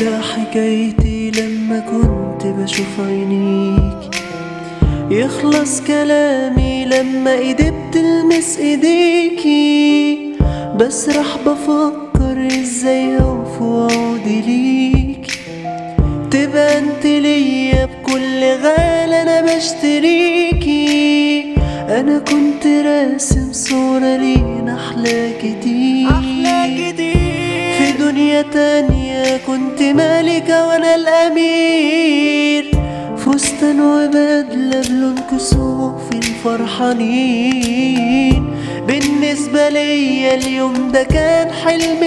ترجع حكايتي لما كنت بشوف عينيك يخلص كلامي لما ايدي بتلمس ايديكي بسرح بفكر ازاي اوف واعود ليك تبقى انت ليا بكل غالي انا بشتريكي انا كنت راسم صورة لينا احلى كتير أحلى كتير في دنيا تانية كنت مالكة وانا الامير فستان وبدلة بلون كسوف الفرحانين بالنسبة ليا اليوم ده كان حلم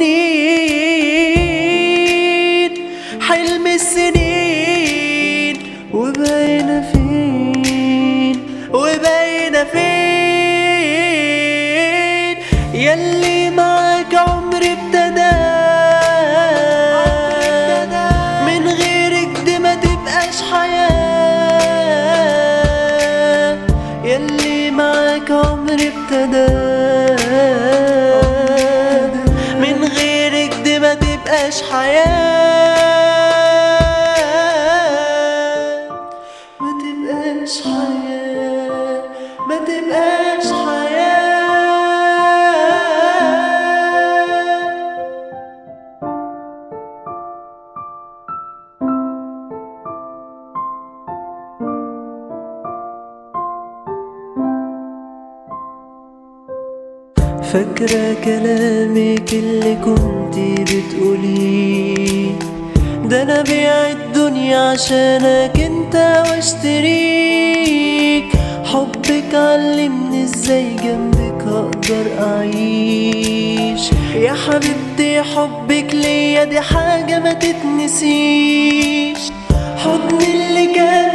السنين حلم السنين وبقينا فين وبقينا فين يلي معاك عمري ابتدى من غيرك دي ما تبقاش حياة يلي معاك عمري ابتدى من غيرك دي ما تبقاش حياة ما تبقاش حياة ما تبقاش حياة فاكرة كلامك اللي كنت بتقوليه ده انا بيع الدنيا عشانك انت واشتريك حبك علمني ازاي جنبك اقدر اعيش يا حبيبتي حبك ليا دي حاجة ما تتنسيش حضن اللي كان